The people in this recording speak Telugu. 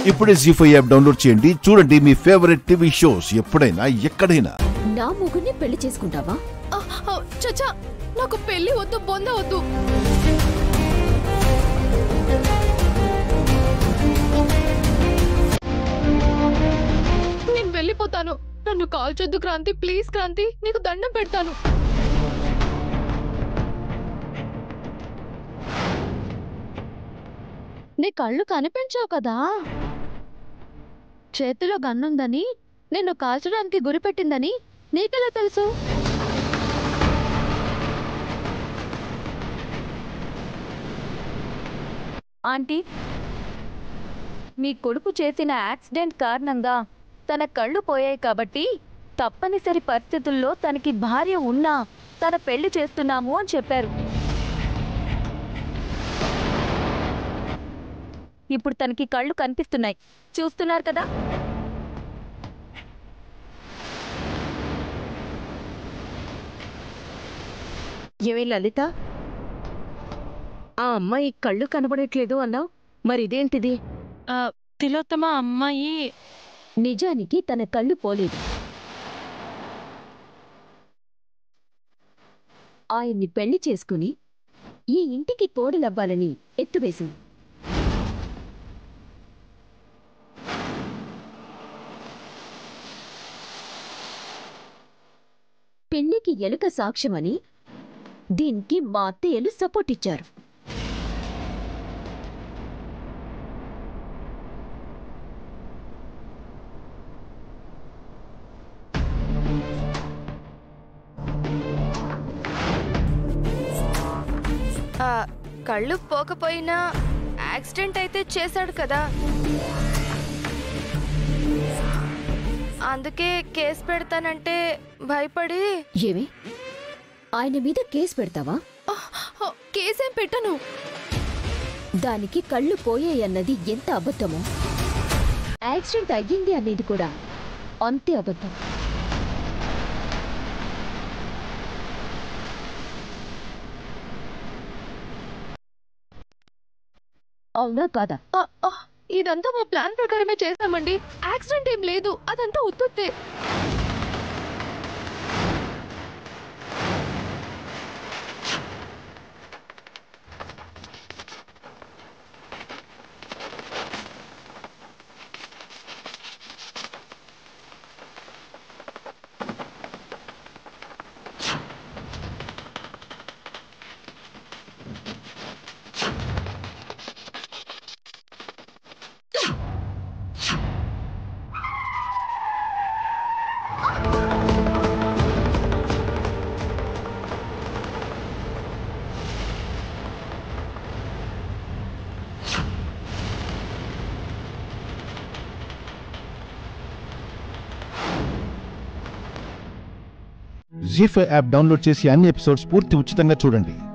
ఇప్పుడే జీ ఫైవ్ యాప్ డౌన్లోడ్ చేయండి చూడండి మీ ఫేవరెట్ టీవీ షోస్ ఎప్పుడైనా ఎక్కడైనా నా మొగుడిని పెళ్లి చేసుకుంటావా ఆ, ఆ, చచ్చా నాకు పెళ్లి వద్దు బొంద వద్దు నేను వెళ్ళిపోతాను నన్ను కాల్చొద్దు క్రాంతి ప్లీజ్ క్రాంతి నీకు దండం పెడతాను నీ కళ్ళు కనిపించావు కదా చేతిలో గన్నుందని నిన్ను కాల్చడానికి గురిపెట్టిందని నీకెలా తెలుసు ఆంటీ మీ కొడుకు చేసిన యాక్సిడెంట్ కారణంగా తన కళ్ళు పోయాయి కాబట్టి తప్పనిసరి పరిస్థితుల్లో తనకి భార్య ఉన్నా తన పెళ్లి చేస్తున్నాము అని చెప్పారు ఇప్పుడు తనకి కళ్ళు కనిపిస్తున్నాయి చూస్తున్నారు కదా ఏమే లలిత ఆ అమ్మాయి కళ్ళు కనబడట్లేదు అన్నావు మరి ఇదేంటిది తిలోత్తమ అమ్మాయి నిజానికి తన కళ్ళు పోలేదు ఆయన్ని పెళ్లి చేసుకుని ఈ ఇంటికి కోడలవ్వాలని ఎత్తువేసింది పెళ్లికి ఎలుక సాక్ష్యమని దీనికి మా అత్తయ్యలు సపోర్ట్ ఇచ్చారు ఆ, కళ్ళు పోకపోయినా యాక్సిడెంట్ అయితే చేశాడు కదా అందుకే కేసు పెడతానంటే భయపడి ఏమి ఆయన మీద కేసు పెడతావా ఆ, ఆ, కేసేం పెట్టను దానికి కళ్ళు పోయాయన్నది ఎంత అబద్ధమో యాక్సిడెంట్ అయ్యింది అనేది కూడా అంతే అబద్ధం అవునా కాదా ఆ, ఆ, ఇదంతా మా ప్లాన్ ప్రకారమే చేశామండి యాక్సిడెంట్ ఏం లేదు అదంతా ఉత్తుత్తే జీ ఫైవ్ యాప్ డౌన్లోడ్ చేసి అన్ని ఎపిసోడ్స్ పూర్తి ఉచితంగా చూడండి